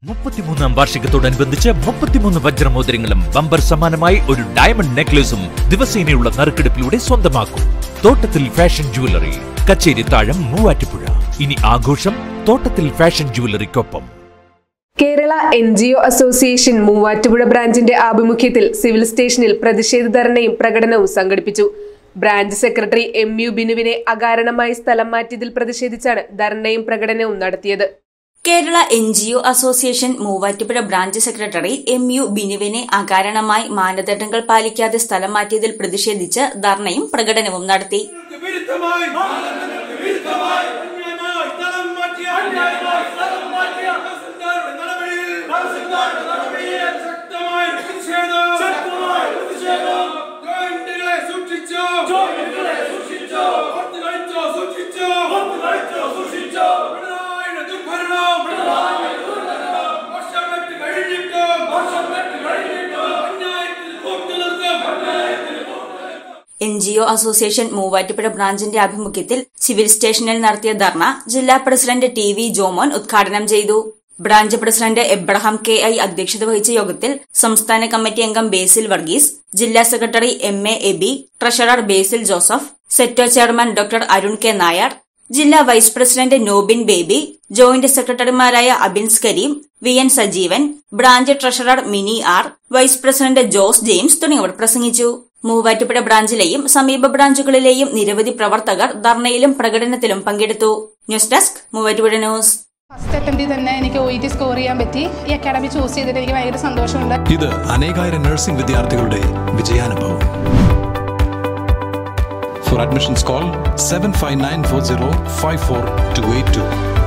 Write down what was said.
മുപ്പത്തിമൂന്നാം വാർഷികത്തോടനുബന്ധിച്ച് മുപ്പത്തിമൂന്ന് വജ്രമോതിരങ്ങളും ബമ്പർ സമാനമായി ഒരു ഡയമണ്ട് നെക്ലേസും ദിവസേനയുള്ള നറുക്കെടുപ്പിലൂടെ സ്വന്തമാക്കും തോട്ടത്തിൽ ഫാഷൻ ജുവലറി കച്ചേരി താഴം മൂവാറ്റുപുഴ ഇനി ആഘോഷം തോട്ടത്തിൽ ഫാഷൻ ജുവലറിക്കൊപ്പം Kerala N G O association Muvattupuzha ബ്രാഞ്ചിന്റെ ആഭിമുഖ്യത്തിൽ സിവിൽ സ്റ്റേഷനിൽ പ്രതിഷേധ ധർണയും പ്രകടനവും സംഘടിപ്പിച്ചു ബ്രാഞ്ച് സെക്രട്ടറി എം യു ബിനുവിനെ അകാരണമായി സ്ഥലം മാറ്റിയതിൽ പ്രതിഷേധിച്ചാണ് ധർണയും പ്രകടനവും നടത്തിയത് Kerala N G O association Muvattupuzha branch secretary M U ബിനുവിനെ അകാരണമായി മാനദണ്ഡങ്ങൾ പാലിക്കാതെ സ്ഥലം മാറ്റിയതിൽ പ്രതിഷേധിച്ച് ധർണയും പ്രകടനവും നടത്തി വിരുദ്ധമായി വിരുദ്ധമായി അന്യായമായി സ്ഥലം മാറ്റിയ അന്യായമായി സ്ഥലം മാറ്റിയ തഹസിൽദാരുടെ നടപടിയിൽ തഹസിൽദാരുടെ നടപടിയിൽ ശക്തമായ പ്രതിഷേധം ശക്തമായ പ്രതിഷേധം ജോയിന്റുകളെ സൂക്ഷിച്ചോ ജോയിന്റുകളെ സൂക്ഷിച്ചോ ഓർത്ത് കളിച്ചോ സൂക്ഷിച്ചോ ഓർത്ത് കളിച്ചോ സൂക്ഷിച്ചോ പിണറായിയുടെ ദുർഭരണം പിണറായിയുടെ ദുർഭരണം വർഷം വെട്ട് കഴിഞ്ഞിട്ടും വർഷം വെട്ട് കഴിഞ്ഞിട്ടും അന്യായത്തിൽ കൂട്ടു നിർത്തും അന്യായത്തിൽ N G O association Muvattupuzha ബ്രാഞ്ചിന്റെ ആഭിമുഖ്യത്തിൽ സിവിൽ സ്റ്റേഷനിൽ നടത്തിയ ധർണ ജില്ലാ പ്രസിഡന്റ് ടി വി ജോമോൻ ഉദ്ഘാടനം ചെയ്തു branch president Abraham K I അധ്യക്ഷത വഹിച്ച യോഗത്തിൽ സംസ്ഥാന കമ്മിറ്റി അംഗം ബേസിൽ വർഗീസ് ജില്ലാ secretary M A Abi treasurer Basil Joseph Seto chairman doctor Arun K Nair ജില്ലാ vice president Nobin Baby joint സെക്രട്ടറിമാരായ Abins Kareem V N Sajeevan branch treasurer Mini R vice president Jose James തുടങ്ങിയവർ പ്രസംഗിച്ചു മൂവാറ്റുപുഴ ബ്രാഞ്ചിലെയും സമീപ ബ്രാഞ്ചുകളിലെയും നിരവധി പ്രവർത്തകർ ധർണയിലും പ്രകടനത്തിലും പങ്കെടുത്തു news desk Muvattupuzha news first അറ്റംപ്റ്റിൽ തന്നെ എനിക്ക് ഒ ടി സ്കോർ ചെയ്യാൻ പറ്റി ഈ അക്കാഡമി ചൂസ് ചെയ്തിട്ട് എനിക്ക് ഭയങ്കര സന്തോഷമുണ്ട് ഇത് അനേകായിരം നഴ്സിംഗ് വിദ്യാർത്ഥികളുടെ വിജയാനുഭവം for admissions call seven five nine four zero five four two eight to